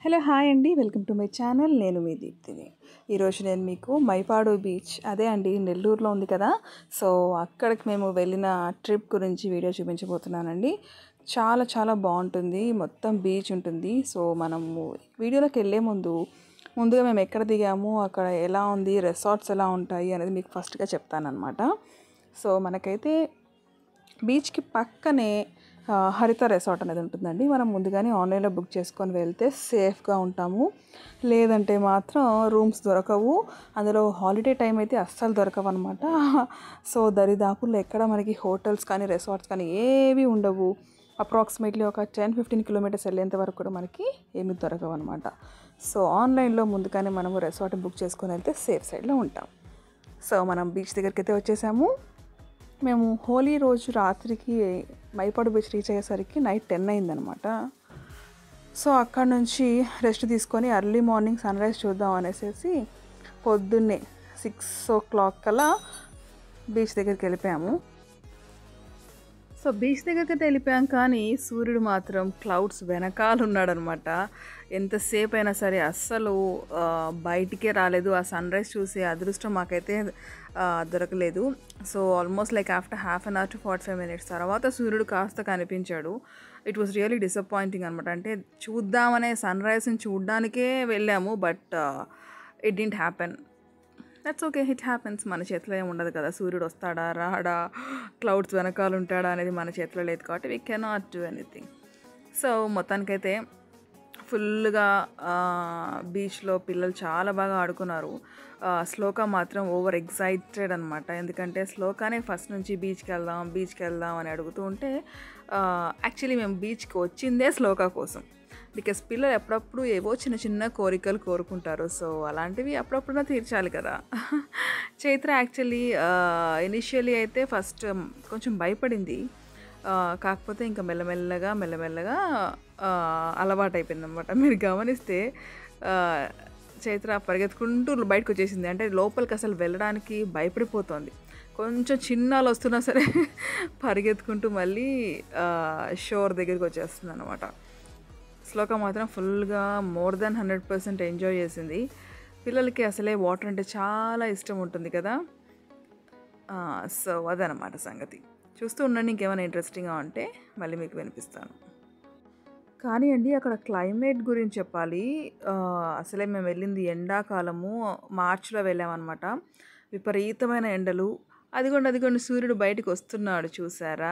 hello hi అండి welcome to my channel నేను మీ దీప్తిని ఈరోజు నేను మీకు మైపాడు బీచ్ అదే అండి నెల్లూరులో ఉంది కదా సో అక్కడికి మేము వెళ్ళిన ట్రిప్ గురించి వీడియో చూపించబోతున్నానండి చాలా చాలా బాగుంటుంది మొత్తం బీచ్ ఉంటుంది సో మనము వీడియోలోకి వెళ్ళే ముందు ముందుగా మేము ఎక్కడ దిగాము అక్కడ ఎలా ఉంది రిసార్ట్స్ ఎలా ఉంటాయి అనేది మీకు ఫస్ట్గా చెప్తానమాట సో మనకైతే బీచ్కి పక్కనే ఆ, హరిత రిసార్ట్ అనేది ఉంటుందండి మనం ముందుగానే ఆన్లైన్లో బుక్ చేసుకొని వెళ్తే సేఫ్గా ఉంటాము లేదంటే మాత్రం రూమ్స్ దొరకవు అందులో హాలిడే టైం అయితే అస్సలు దొరకవు అనమాట సో దరిదాపుల్లో ఎక్కడ మనకి హోటల్స్ కానీ రిసార్ట్స్ కానీ ఏవి ఉండవు అప్రాక్సిమేట్లీ ఒక టెన్ ఫిఫ్టీన్ కిలోమీటర్స్ వెళ్ళేంత వరకు కూడా మనకి ఏమి దొరకవు అనమాట సో ఆన్లైన్లో ముందుగానే మనము రిసార్ట్ బుక్ చేసుకొని వెళ్తే సేఫ్ సైడ్లో ఉంటాం సో మనం బీచ్ దగ్గరికి అయితే వచ్చేసాము మేము హోలీ రోజు రాత్రికి మైపాడు బీచ్ రీచ్ అయ్యేసరికి నైట్ టెన్ అయిందనమాట సో అక్కడ నుంచి రెస్ట్ తీసుకొని ఎర్లీ మార్నింగ్ సన్ రైజ్ చూద్దాం అనేసి పొద్దున్నే సిక్స్ ఓ క్లాక్ కల్లా బీచ్ దగ్గరికి వెళ్ళిపోయాము సో బీచ్ దగ్గరికి అయితే వెళ్ళిపోయాం కానీ సూర్యుడు మాత్రం క్లౌడ్స్ వెనకాల ఉన్నాడనమాట ఎంతసేపు అయినా సరే అస్సలు ఆ, బయటికే రాలేదు ఆ సన్ రైజ్ చూసి అదృష్టం మాకైతే ఆ, దొరకలేదు so almost like after half an hour to forty five minutes తర్వాత సూర్యుడు కాస్త కనిపించాడు ఇట్ వాస్ రియలీ డిసప్పాయింటింగ్ అనమాట అంటే చూద్దామనే సన్ రైజ్ని చూడ్డానికే వెళ్ళాము but it didn't happen that's okay it happens మన చేతిలో ఏమి ఉండదు కదా సూర్యుడు వస్తాడా రాడా క్లౌడ్స్ వెనకాల ఉంటాడా అనేది మన చేతిలో లేదు కాబట్టి we cannot do anything so మొత్తానికైతే ఫుల్గా బీచ్లో పిల్లలు చాలా బాగా ఆడుకున్నారు ఆ, శ్లోక మాత్రం ఓవర్ ఎగ్జైటెడ్ అనమాట ఎందుకంటే శ్లోకానే ఫస్ట్ నుంచి బీచ్కి వెళ్దాం బీచ్కి వెళ్దాం అని అడుగుతూ ఉంటే యాక్చువల్లీ మేము బీచ్కి వచ్చిందే శ్లోక కోసం బికాస్ పిల్లలు ఎప్పుడప్పుడు ఏవో చిన్న చిన్న కోరికలు కోరుకుంటారు సో అలాంటివి అప్పుడప్పుడు తీర్చాలి కదా చైత్ర యాక్చువల్లీ ఇనిషియలీ అయితే ఫస్ట్ కొంచెం భయపడింది ఆ, కాకపోతే ఇంకా మెల్లమెల్లగా మెల్లమెల్లగా అలవాటు అయిపోయింది అనమాట మీరు గమనిస్తే ఆ, చైత్ర పరిగెత్తుకుంటూ బయటకు వచ్చేసింది అంటే లోపలికి అసలు వెళ్ళడానికి భయపడిపోతుంది కొంచెం చిన్నాలు వస్తున్నా సరే పరిగెత్తుకుంటూ మళ్ళీ షోర్ దగ్గరికి వచ్చేస్తుంది అనమాట శ్లోక మాత్రం ఫుల్గా more than hundred percent enjoy చేసింది పిల్లలకి అసలే వాటర్ అంటే చాలా ఇష్టం ఉంటుంది కదా సో అదనమాట సంగతి చూస్తూ ఉండండి ఇంకేమైనా ఇంట్రెస్టింగ్గా ఉంటే మళ్ళీ మీకు వినిపిస్తాను కానీ అండి అక్కడ క్లైమేట్ గురించి చెప్పాలి ఆ, అసలే మేము వెళ్ళింది ఎండాకాలము మార్చిలో వెళ్ళామన్నమాట విపరీతమైన ఎండలు అదిగోండి అదిగోండి సూర్యుడు బయటకు వస్తున్నాడు చూసారా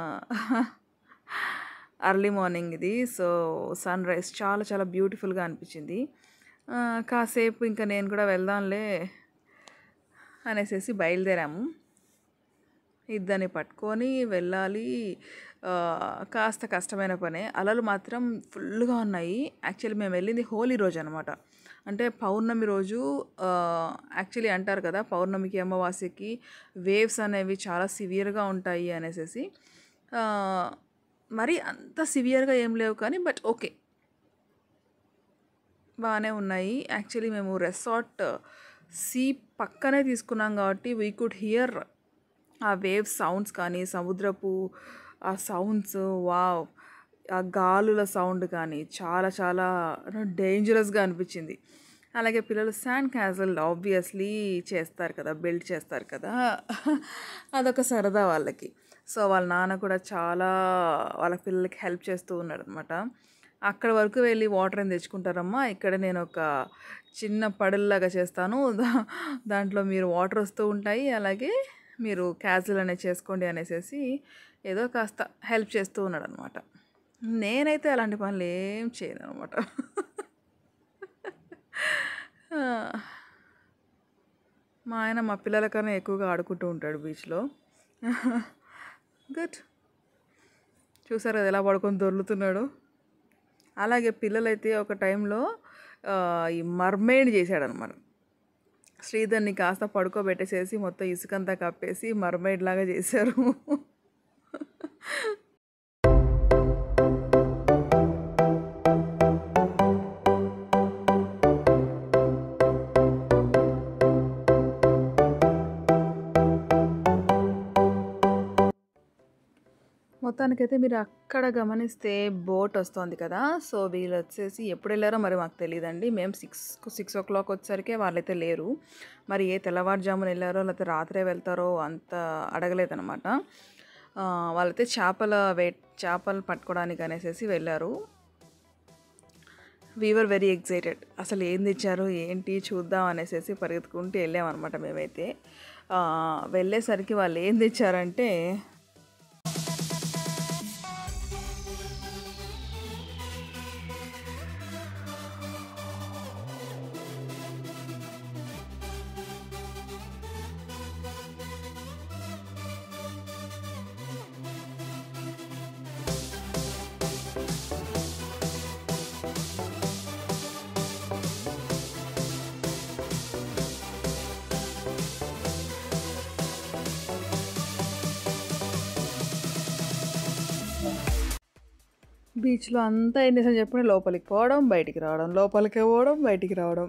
అర్లీ మార్నింగ్ ఇది సో సన్ రైజ్ చాలా చాలా బ్యూటిఫుల్గా అనిపించింది ఆ, కాసేపు ఇంకా నేను కూడా వెళ్దాంలే అనేసి బయలుదేరాము ఇద్దరిని పట్టుకొని వెళ్ళాలి ఆ, కాస్త కష్టమైన పనే అలలు మాత్రం ఫుల్గా ఉన్నాయి యాక్చువల్లీ మేము వెళ్ళింది హోలీ రోజు అనమాట అంటే పౌర్ణమి రోజు యాక్చువల్లీ అంటారు కదా పౌర్ణమికి అమావాస్యకి వేవ్స్ అనేవి చాలా సివియర్గా ఉంటాయి అనేసి మరి అంత సివియర్గా ఏం లేవు కానీ బట్ ఓకే బాగానే ఉన్నాయి యాక్చువల్లీ మేము రెసార్ట్ సీ పక్కనే తీసుకున్నాం కాబట్టి we could hear uh wave sounds కానీ సముద్రపు ఆ సౌండ్స్ వావ్ ఆ గాలుల సౌండ్ కానీ చాలా చాలా డేంజరస్గా అనిపించింది అలాగే పిల్లలు శాండ్ క్యాజల్ ఆబ్వియస్లీ చేస్తారు కదా బిల్డ్ చేస్తారు కదా అదొక సరదా వాళ్ళకి సో వాళ్ళ నాన్న కూడా చాలా వాళ్ళ పిల్లలకి హెల్ప్ చేస్తూ ఉన్నాడు అనమాట అక్కడ వరకు వెళ్ళి వాటర్ అని తెచ్చుకుంటారమ్మా ఇక్కడ నేను ఒక చిన్న పడల్లాగా చేస్తాను దా- దాంట్లో మీరు వాటర్ వస్తూ ఉంటాయి అలాగే మీరు క్యాజువల్ అనేది చేసుకోండి అనేసి ఏదో కాస్త హెల్ప్ చేస్తూ ఉన్నాడు అనమాట నేనైతే అలాంటి పనులు ఏం చేయను అనమాట మా ఆయన మా పిల్లల కన్నా ఎక్కువగా ఆడుకుంటూ ఉంటాడు బీచ్లో గుడ్ చూసారు కదా ఎలా పడుకొని దొర్లుతున్నాడు అలాగే పిల్లలైతే ఒక టైంలో ఆ, ఈ మర్మేడ్ చేశాడనమాట శ్రీధర్ని కాస్త పడుకోబెట్టేసేసి మొత్తం ఇసుకంతా కప్పేసి మర్మైడ్ లాగా చేశారు మొత్తానికైతే మీరు అక్కడ గమనిస్తే బోట్ వస్తుంది కదా సో వీళ్ళు వచ్చేసి ఎప్పుడు వెళ్ళారో మరి మాకు తెలియదండి మేము సిక్స్ సిక్స్ ఓ క్లాక్ వచ్చేసరికి వాళ్ళైతే లేరు మరి ఏ తెల్లవారుజామున వెళ్ళారో లేకపోతే రాత్రే వెళ్తారో అంత అడగలేదనమాట ఆ, వాళ్ళైతే చేపల వే చేపలు పట్టుకోవడానికి అనేసి వెళ్ళారు వీఆర్ వెరీ ఎగ్జైటెడ్ అసలు ఏం తెచ్చారు ఏంటి చూద్దాం అనేసి పరిగెత్తుకుంటూ వెళ్ళామన్నమాట మేమైతే ఆ, వెళ్ళేసరికి వాళ్ళు ఏం తెచ్చారంటే బీచ్లో అంతా ఏం చేసాను చెప్పండి లోపలికి పోవడం బయటికి రావడం లోపలికి పోవడం బయటికి రావడం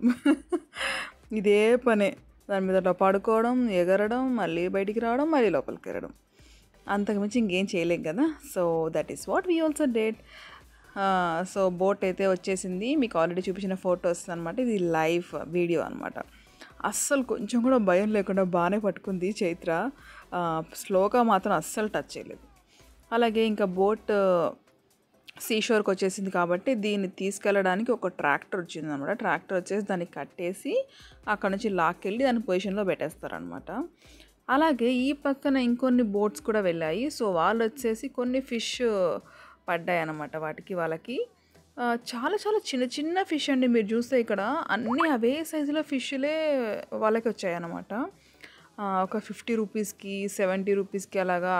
ఇదే పనే దాని మీద అట్లా పడుకోవడం ఎగరడం మళ్ళీ బయటికి రావడం మళ్ళీ లోపలికి వెళ్ళడం అంతకుమించి ఇంకేం చేయలేం కదా so that is what we also date so boat అయితే వచ్చేసింది మీకు ఆల్రెడీ చూపించిన ఫొటోస్ అనమాట ఇది లైవ్ వీడియో అనమాట అస్సలు కొంచెం కూడా భయం లేకుండా బాగానే పట్టుకుంది చైత్ర స్లోగా మాత్రం అస్సలు టచ్ చేయలేదు అలాగే ఇంకా బోట్ సీషోర్కి వచ్చేసింది కాబట్టి దీన్ని తీసుకెళ్ళడానికి ఒక ట్రాక్టర్ వచ్చింది అనమాట ట్రాక్టర్ వచ్చేసి దాన్ని కట్టేసి అక్కడ నుంచి లాక్కెళ్ళి దాని పొజిషన్లో పెట్టేస్తారనమాట అలాగే ఈ పక్కన ఇంకొన్ని బోట్స్ కూడా వెళ్ళాయి సో వాళ్ళు వచ్చేసి కొన్ని ఫిష్ పడ్డాయి అన్నమాట వాటికి వాళ్ళకి ఆ, చాలా చాలా చిన్న చిన్న ఫిష్ అండి మీరు చూస్తే ఇక్కడ అన్నీ అవే సైజులో ఫిష్లే వాళ్ళకి వచ్చాయి అన్నమాట ఆ, ఒక ఫిఫ్టీ రూపీస్కి సెవెంటీ రూపీస్కి అలాగా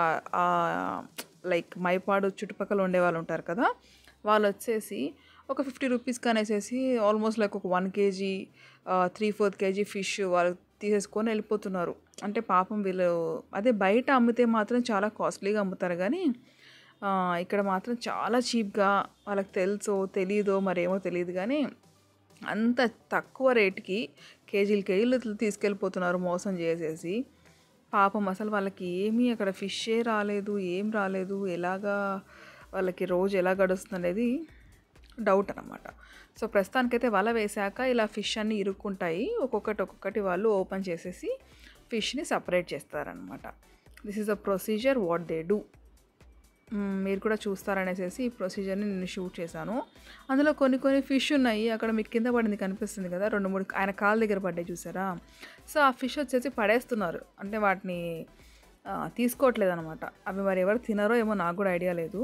లైక్ మైపాడు చుట్టుపక్కల ఉండే వాళ్ళు ఉంటారు కదా వాళ్ళు వచ్చేసి ఒక ఫిఫ్టీ రూపీస్కి అనేసేసి ఆల్మోస్ట్ లైక్ ఒక one kg three fourth kg fish వాళ్ళు తీసేసుకొని వెళ్ళిపోతున్నారు అంటే పాపం వీళ్ళు అదే బయట అమ్మితే మాత్రం చాలా కాస్ట్లీగా అమ్ముతారు కానీ ఆ, ఇక్కడ మాత్రం చాలా చీప్గా వాళ్ళకి తెలుసో తెలీదో మరేమో తెలియదు కానీ అంత తక్కువ రేటుకి కేజీలు కేజీలు తీసుకెళ్ళిపోతున్నారు మోసం చేసేసి పాపం అసలు వాళ్ళకి ఏమీ అక్కడ ఫిషే రాలేదు ఏం రాలేదు ఎలాగా వాళ్ళకి రోజు ఎలా గడుస్తుంది అనేది డౌట్ అనమాట సో ప్రస్తుతానికైతే వల వేశాక ఇలా ఫిష్ అన్నీ ఇరుక్కుంటాయి ఒక్కొక్కటి ఒక్కొక్కటి వాళ్ళు ఓపెన్ చేసేసి ఫిష్ని సపరేట్ చేస్తారనమాట this is a procedure what they do hmm, మీరు కూడా చూస్తారనేసి ఈ ప్రొసీజర్ని నేను షూట్ చేశాను అందులో కొన్ని కొన్ని ఫిష్ ఉన్నాయి అక్కడ మీకు కింద పడింది కనిపిస్తుంది కదా రెండు మూడు ఆయన కాళ్ళ దగ్గర పడ్డాయి చూసారా సో ఆ ఫిష్ వచ్చేసి పడేస్తున్నారు అంటే వాటిని ఆ, తీసుకోవట్లేదు అనమాట అవి మరి ఎవరు తినరో ఏమో నాకు కూడా ఐడియా లేదు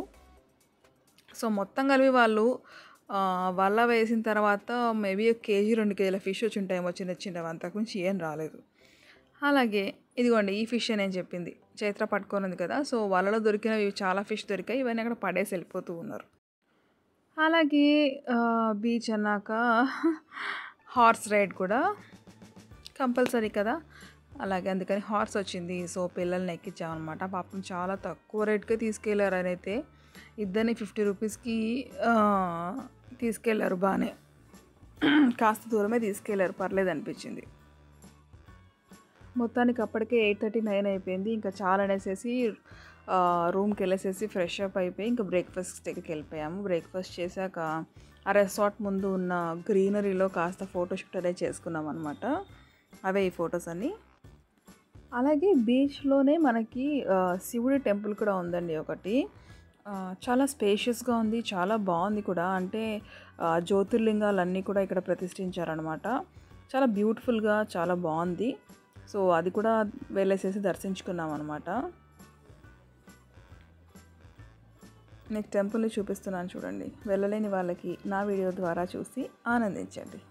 సో మొత్తం కలిపి వాళ్ళు ఆ, వల వేసిన తర్వాత మేబీ కేజీ రెండు కేజీల ఫిష్ వచ్చి ఉంటాయేమో చిన్న చిన్నవి అంతకుమించి ఏం రాలేదు అలాగే ఇదిగోండి ఈ ఫిష్ నేను చెప్పింది చైత్ర పట్టుకొని ఉంది కదా సో వలలో దొరికినవి చాలా ఫిష్ దొరికాయి ఇవన్నీ అక్కడ పడేసి వెళ్ళిపోతూ ఉన్నారు అలాగే బీచ్ అన్నాక హార్స్ రైడ్ కూడా కంపల్సరీ కదా అలాగే అందుకని హార్స్ వచ్చింది సో పిల్లల్ని ఎక్కించామన్నమాట పాపం చాలా తక్కువ రేట్కే తీసుకెళ్ళారు అని అయితే ఇద్దరిని ఫిఫ్టీ రూపీస్కి తీసుకెళ్ళారు బాగానే కాస్త దూరమే తీసుకెళ్ళారు పర్లేదు అనిపించింది మొత్తానికి అప్పటికే ఎయిట్ థర్టీ నైన్ అయిపోయింది ఇంకా చాలా అనేసేసి రూమ్కి వెళ్ళేసేసి ఫ్రెష్ అప్ అయిపోయి ఇంకా బ్రేక్ఫాస్ట్ దగ్గరికి వెళ్ళిపోయాము బ్రేక్ఫాస్ట్ చేశాక ఆ రెసార్ట్ ముందు ఉన్న గ్రీనరీలో కాస్త ఫోటోషూట్ అనేది చేసుకున్నాం అనమాట అవే ఈ ఫొటోస్ అన్నీ అలాగే బీచ్లోనే మనకి ఆ, శివుడి టెంపుల్ కూడా ఉందండి ఒకటి ఆ, చాలా స్పేషియస్గా ఉంది చాలా బాగుంది కూడా అంటే ఆ, జ్యోతిర్లింగాలన్నీ కూడా ఇక్కడ ప్రతిష్ఠించారనమాట చాలా బ్యూటిఫుల్గా చాలా బాగుంది సో అది కూడా వెళ్ళేసేసి దర్శించుకున్నాం అనమాట మీకు టెంపుల్ని చూపిస్తున్నాను చూడండి వెళ్ళలేని వాళ్ళకి నా వీడియో ద్వారా చూసి ఆనందించండి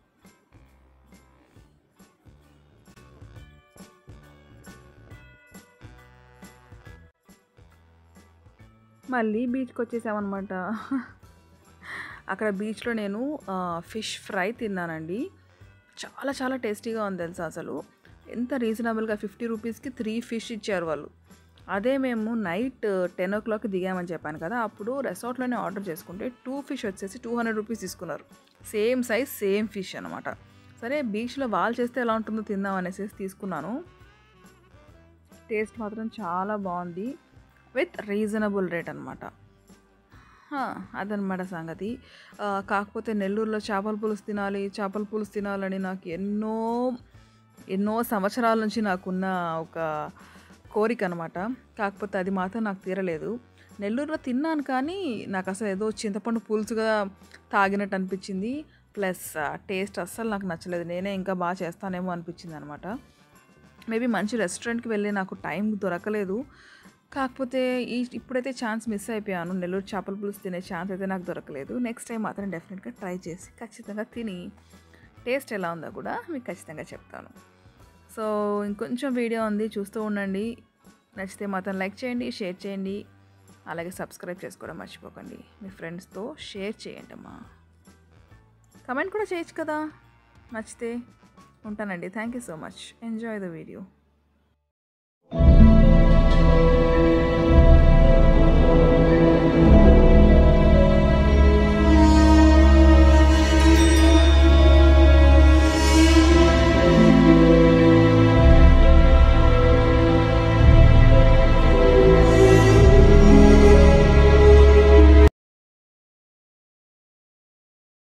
మళ్ళీ బీచ్కి వచ్చేసామన్నమాట అక్కడ బీచ్లో నేను ఫిష్ ఫ్రై తిన్నానండి చాలా చాలా టేస్టీగా ఉంది తెలుసా అసలు ఎంత రీజనబుల్గా ఫిఫ్టీ రూపీస్కి త్రీ ఫిష్ ఇచ్చారు వాళ్ళు అదే మేము నైట్ టెన్ ఓ క్లాక్కి దిగామని చెప్పాను కదా అప్పుడు రెసార్ట్లోనే ఆర్డర్ చేసుకుంటే టూ ఫిష్ వచ్చేసి టూ హండ్రెడ్ రూపీస్ తీసుకున్నారు సేమ్ సైజ్ సేమ్ ఫిష్ అనమాట సరే బీచ్లో వాళ్ళు చేస్తే ఎలా ఉంటుందో తిందాం అనేసి తీసుకున్నాను టేస్ట్ మాత్రం చాలా బాగుంది విత్ రీజనబుల్ రేట్ అనమాట అదనమాట సంగతి ఆ, కాకపోతే నెల్లూరులో చేపల పులుసు తినాలి చేపల పులుసు తినాలని నాకు ఎన్నో ఎన్నో సంవత్సరాల నుంచి నాకున్న ఒక కోరిక అనమాట కాకపోతే అది మాత్రం నాకు తీరలేదు నెల్లూరులో తిన్నాను కానీ నాకు అసలు ఏదో చింతపండు పులుసుగా తాగినట్టు అనిపించింది ప్లస్ టేస్ట్ అస్సలు నాకు నచ్చలేదు నేనే ఇంకా బాగా చేస్తానేమో అనిపించింది అనమాట మేబీ మంచి రెస్టారెంట్కి వెళ్ళి నాకు టైం దొరకలేదు కాకపోతే ఈ ఇప్పుడైతే ఛాన్స్ మిస్ అయిపోయాను నెల్లూరు చేపల పులుసు తినే ఛాన్స్ అయితే నాకు దొరకలేదు నెక్స్ట్ టైం మాత్రం డెఫినెట్గా ట్రై చేసి ఖచ్చితంగా తిని టేస్ట్ ఎలా ఉందో కూడా మీకు ఖచ్చితంగా చెప్తాను సో ఇంకొంచెం వీడియో ఉంది చూస్తూ ఉండండి నచ్చితే మాత్రం లైక్ చేయండి షేర్ చేయండి అలాగే సబ్స్క్రైబ్ చేసుకోవడం మర్చిపోకండి మీ ఫ్రెండ్స్తో షేర్ చేయండి అమ్మా కమెంట్ కూడా చేయొచ్చు కదా నచ్చితే ఉంటానండి thank you so much enjoy the video